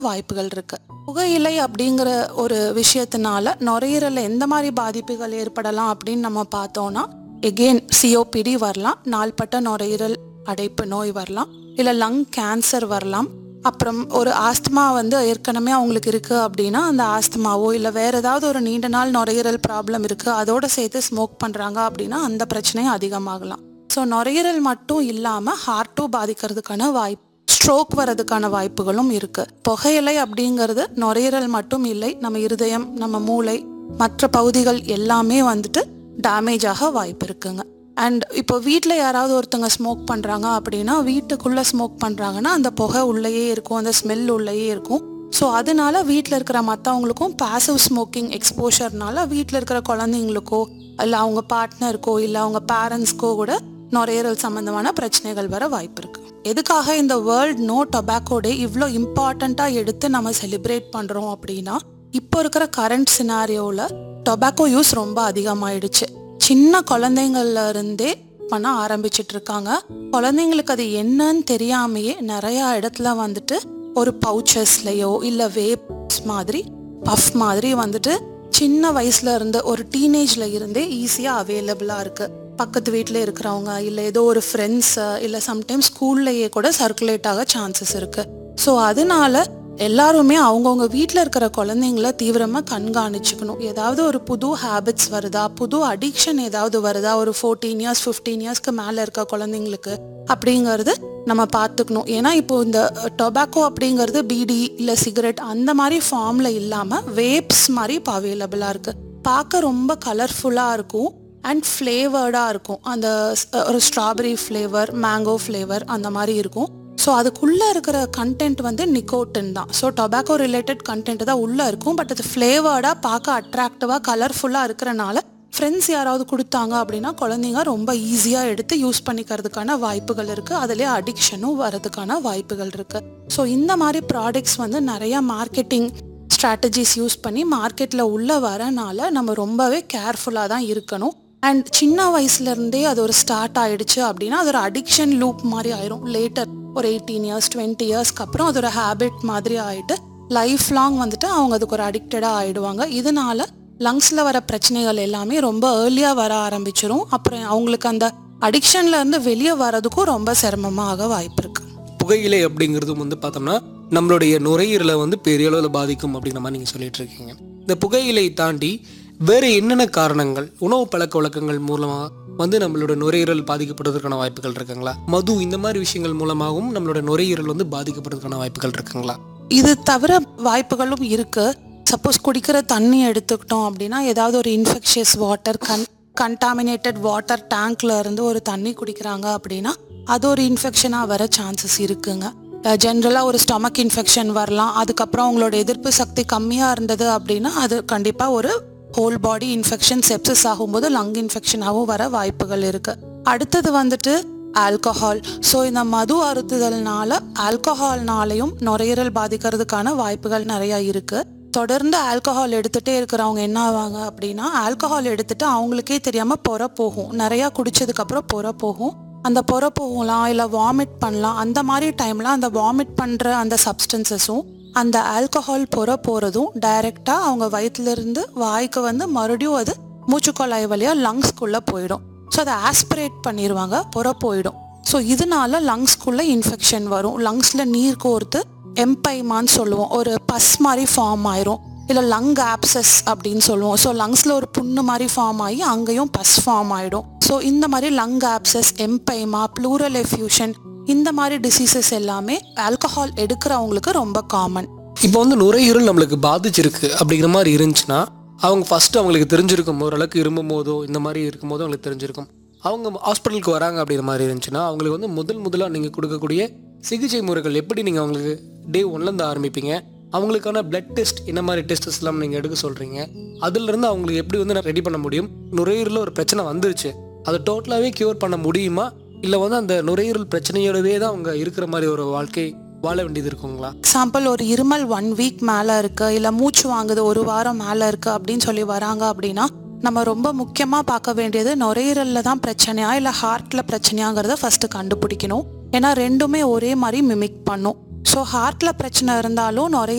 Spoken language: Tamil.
வாய்ப்புகள் இருக்கு புகையிலை அப்படிங்கிற ஒரு விஷயத்தினால நுரையீரல்ல எந்த மாதிரி பாதிப்புகள் ஏற்படலாம் அப்படின்னு நம்ம பார்த்தோம்னா எகெயின் சிஓபிடி வரலாம் நாள்பட்ட நுரையீரல் அடைப்பு நோய் வரலாம் இல்லை லங் கேன்சர் வரலாம் அப்புறம் ஒரு ஆஸ்துமா வந்து ஏற்கனவே அவங்களுக்கு இருக்கு அப்படின்னா அந்த ஆஸ்துமாவோ இல்லை வேற ஏதாவது ஒரு நீண்ட நாள் நுரையீரல் ப்ராப்ளம் இருக்கு அதோட சேர்த்து ஸ்மோக் பண்றாங்க அப்படின்னா அந்த பிரச்சனையும் அதிகமாகலாம் ஸோ நுரையீரல் மட்டும் இல்லாமல் ஹார்ட்டும் பாதிக்கிறதுக்கான வாய்ப்பு ஸ்ட்ரோக் வரதுக்கான வாய்ப்புகளும் இருக்கு புகையிலை அப்படிங்கிறது நுரையீரல் மட்டும் இல்லை நம்ம இருதயம் நம்ம மூளை மற்ற பகுதிகள் எல்லாமே வந்துட்டு டேமேஜ் ஆக வாய்ப்பு இருக்குங்க அண்ட் இப்போ வீட்டில் யாராவது ஒருத்தங்க ஸ்மோக் பண்ணுறாங்க அப்படின்னா வீட்டுக்குள்ளே ஸ்மோக் பண்ணுறாங்கன்னா அந்த புகை உள்ளேயே இருக்கும் அந்த ஸ்மெல் உள்ளேயே இருக்கும் ஸோ அதனால வீட்டில் இருக்கிற மற்றவங்களுக்கும் பாசிவ் ஸ்மோக்கிங் எக்ஸ்போஷர்னால வீட்டில் இருக்கிற குழந்தைங்களுக்கோ இல்லை அவங்க பார்ட்னருக்கோ இல்லை அவங்க பேரண்ட்ஸ்க்கோ கூட நுரையீரல் சம்பந்தமான பிரச்சனைகள் வர வாய்ப்பு இருக்கு எதுக்காக இந்த வேர்ல்ட் நோ டொபாக்கோ டே இவ்வளோ இம்பார்ட்டண்ட்டாக எடுத்து நம்ம செலிப்ரேட் பண்ணுறோம் அப்படின்னா இப்போ இருக்கிற கரண்ட் சினாரியோவில் டொபாக்கோ யூஸ் ரொம்ப அதிகமாயிடுச்சு சின்ன குழந்தைங்கள்ல இருந்தே பண்ண ஆரம்பிச்சிட்டு இருக்காங்க குழந்தைங்களுக்கு அது என்னன்னு தெரியாமையே நிறைய இடத்துல வந்துட்டு ஒரு பவுச்சஸ்லயோ இல்லை வேப்ஸ் மாதிரி பஃப் மாதிரி வந்துட்டு சின்ன வயசுல இருந்து ஒரு டீனேஜ்ல இருந்தே ஈஸியா அவைலபிளா இருக்கு பக்கத்து வீட்டில் இருக்கிறவங்க இல்லை ஏதோ ஒரு ஃப்ரெண்ட்ஸ் இல்லை சம்டைம்ஸ் ஸ்கூல்லையே கூட சர்க்குலேட் ஆக சான்சஸ் இருக்கு ஸோ அதனால எல்லாருமே அவங்கவுங்க வீட்டில் இருக்கிற குழந்தைங்கள தீவிரமாக கண்காணிச்சுக்கணும் ஏதாவது ஒரு புது ஹேபிட்ஸ் வருதா புது அடிக்ஷன் ஏதாவது வருதா ஒரு ஃபோர்டீன் இயர்ஸ் ஃபிஃப்டீன் இயர்ஸ்க்கு மேலே இருக்க குழந்தைங்களுக்கு அப்படிங்கிறது நம்ம பார்த்துக்கணும் ஏன்னா இப்போ இந்த டொபாக்கோ அப்படிங்கிறது பீடி இல்லை சிகரெட் அந்த மாதிரி ஃபார்மில் இல்லாமல் வேப்ஸ் மாதிரி இப்போ அவைலபிளாக இருக்குது பார்க்க ரொம்ப கலர்ஃபுல்லாக இருக்கும் அண்ட் ஃப்ளேவர்டாக இருக்கும் அந்த ஸ்- ஒரு ஸ்ட்ராபெரி ஃப்ளேவர் மேங்கோ ஃப்ளேவர் அந்த மாதிரி இருக்கும் ஸோ அதுக்குள்ளே இருக்கிற கண்டென்ட் வந்து நிக்கோட்டின் தான் ஸோ டொபாக்கோ ரிலேட்டட் கண்டென்ட் தான் உள்ளே இருக்கும் பட் அது ஃப்ளேவர்டாக பார்க்க அட்ராக்டிவாக கலர்ஃபுல்லாக இருக்கிறனால ஃப்ரெண்ட்ஸ் யாராவது கொடுத்தாங்க அப்படின்னா குழந்தைங்க ரொம்ப ஈஸியாக எடுத்து யூஸ் பண்ணிக்கிறதுக்கான வாய்ப்புகள் இருக்குது அதுலேயே அடிக்ஷனும் வரதுக்கான வாய்ப்புகள் இருக்குது ஸோ இந்த மாதிரி ப்ராடக்ட்ஸ் வந்து நிறையா மார்க்கெட்டிங் ஸ்ட்ராட்டஜிஸ் யூஸ் பண்ணி மார்க்கெட்டில் உள்ள வரனால நம்ம ரொம்பவே கேர்ஃபுல்லாக தான் இருக்கணும் அண்ட் சின்ன வயசுல இருந்தே அது ஒரு ஸ்டார்ட் ஆயிடுச்சு அப்படின்னா அது ஒரு அடிக்ஷன் லூப் மாதிரி ஆயிரும் லேட்டர் ஒரு எயிட்டீன் இயர்ஸ் டுவெண்ட்டி இயர்ஸ்க்கு அப்புறம் அது ஒரு ஹேபிட் மாதிரி ஆயிட்டு லைஃப் லாங் வந்துட்டு அவங்க அதுக்கு ஒரு அடிக்டடாக ஆயிடுவாங்க இதனால லங்ஸில் வர பிரச்சனைகள் எல்லாமே ரொம்ப ஏர்லியாக வர ஆரம்பிச்சிரும் அப்புறம் அவங்களுக்கு அந்த அடிக்ஷன்ல இருந்து வெளியே வர்றதுக்கும் ரொம்ப சிரமமாக வாய்ப்பு இருக்கு புகையிலை அப்படிங்கிறதும் வந்து பார்த்தோம்னா நம்மளுடைய நுரையீரலை வந்து பெரிய அளவில் பாதிக்கும் அப்படிங்கிற மாதிரி நீங்கள் சொல்லிட்டு இருக்கீங்க இந்த புகையிலை தாண்டி வேறு என்னென்ன காரணங்கள் உணவு பழக்க வழக்கங்கள் மூலமாக வந்து நம்மளோட நுரையீரல் பாதிக்கப்படுவதற்கான வாய்ப்புகள் இருக்குங்களா மது இந்த மாதிரி விஷயங்கள் மூலமாகவும் நம்மளோட நுரையீரல் வந்து பாதிக்கப்படுவதற்கான வாய்ப்புகள் இருக்குங்களா இது தவிர வாய்ப்புகளும் இருக்கு சப்போஸ் குடிக்கிற தண்ணி எடுத்துக்கிட்டோம் அப்படின்னா ஏதாவது ஒரு இன்ஃபெக்ஷியஸ் வாட்டர் கன் கண்டாமினேட்டட் வாட்டர் டேங்க்ல இருந்து ஒரு தண்ணி குடிக்கிறாங்க அப்படின்னா அது ஒரு இன்ஃபெக்ஷனாக வர சான்சஸ் இருக்குங்க ஜென்ரலாக ஒரு ஸ்டொமக் இன்ஃபெக்ஷன் வரலாம் அதுக்கப்புறம் அவங்களோட எதிர்ப்பு சக்தி கம்மியாக இருந்தது அப்படின்னா அது கண்டிப்பாக ஒரு ஹோல் பாடி இன்ஃபெக்ஷன் செப்சஸ் ஆகும்போது லங் இன்ஃபெக்ஷனாகவும் வர வாய்ப்புகள் இருக்கு அடுத்தது வந்துட்டு ஆல்கஹால் ஸோ இந்த மது அருந்துதல்னால ஆல்கஹால்னாலையும் நுரையீரல் பாதிக்கிறதுக்கான வாய்ப்புகள் நிறைய இருக்கு தொடர்ந்து ஆல்கஹால் எடுத்துட்டே இருக்கிறவங்க என்ன ஆவாங்க அப்படின்னா ஆல்கஹால் எடுத்துட்டு அவங்களுக்கே தெரியாம பொற போகும் நிறைய குடிச்சதுக்கு அப்புறம் பொற போகும் அந்த பொற போகலாம் இல்லை வாமிட் பண்ணலாம் அந்த மாதிரி டைம்ல அந்த வாமிட் பண்ற அந்த சப்ஸ்டன்சஸும் அந்த ஆல்கஹால் பொற போறதும் டைரக்டா அவங்க வயிற்றுல இருந்து வாய்க்கு வந்து மறுபடியும் அது மூச்சுக்குழாய் வழியா லங்ஸ்க்குள்ள போயிடும் ஸோ அதை ஆஸ்பிரேட் பண்ணிடுவாங்க புற போயிடும் ஸோ இதனால லங்ஸ்க்குள்ள இன்ஃபெக்ஷன் வரும் லங்ஸ்ல நீர் கோர்த்து எம்பைமான்னு சொல்லுவோம் ஒரு பஸ் மாதிரி ஃபார்ம் ஆயிரும் இல்லை லங் ஆப்சஸ் அப்படின்னு சொல்லுவோம் ஸோ லங்ஸ்ல ஒரு புண்ணு மாதிரி ஃபார்ம் ஆகி அங்கேயும் பஸ் ஃபார்ம் ஆயிடும் ஸோ இந்த மாதிரி lung abscess empyema pleural effusion இந்த மாதிரி டிசீசஸ் எல்லாமே ஆல்கஹால் எடுக்கிறவங்களுக்கு ரொம்ப காமன் இப்போ வந்து நுரையீரல் நம்மளுக்கு பாதிச்சிருக்கு அப்படிங்கிற மாதிரி இருந்துச்சுன்னா அவங்க ஃபர்ஸ்ட் அவங்களுக்கு தெரிஞ்சிருக்கும் ஓரளவுக்கு இருமும் போதோ இந்த மாதிரி இருக்கும் போதோ அவங்களுக்கு தெரிஞ்சிருக்கும் அவங்க ஹாஸ்பிட்டலுக்கு வராங்க அப்படிங்கிற மாதிரி இருந்துச்சுன்னா அவங்களுக்கு வந்து முதல் முதலாக நீங்கள் கொடுக்கக்கூடிய சிகிச்சை முறைகள் எப்படி நீங்கள் அவங்களுக்கு டே ஒன்லேருந்து ஆரம்பிப்பீங்க அவங்களுக்கான பிளட் டெஸ்ட் என்ன மாதிரி டெஸ்ட்ஸ் எல்லாம் நீங்கள் எடுக்க சொல்கிறீங்க அதுலேருந்து அவங்களுக்கு எப்படி வந்து ரெடி பண்ண முடியும் நுரையீரலில் ஒரு பிரச்சனை வந்துருச்சு அதை டோட்டலாகவே க்யூர் பண்ண முடியுமா இல்லை வந்து அந்த நுரையீரல் பிரச்சனையோடவே தான் அவங்க இருக்கிற மாதிரி ஒரு வாழ்க்கை வாழ வேண்டியது இருக்குங்களா எக்ஸாம்பிள் ஒரு இருமல் ஒன் வீக் மேலே இருக்கு இல்லை மூச்சு வாங்குது ஒரு வாரம் மேலே இருக்கு அப்படின்னு சொல்லி வராங்க அப்படின்னா நம்ம ரொம்ப முக்கியமாக பார்க்க வேண்டியது நுரையீரலில் தான் பிரச்சனையா இல்லை ஹார்ட்டில் பிரச்சனையாங்கிறத ஃபர்ஸ்ட் கண்டுபிடிக்கணும் ஏன்னா ரெண்டுமே ஒரே மாதிரி மிமிக் பண்ணும் ஸோ ஹார்ட்டில் பிரச்சனை இருந்தாலும் நுரையீரல்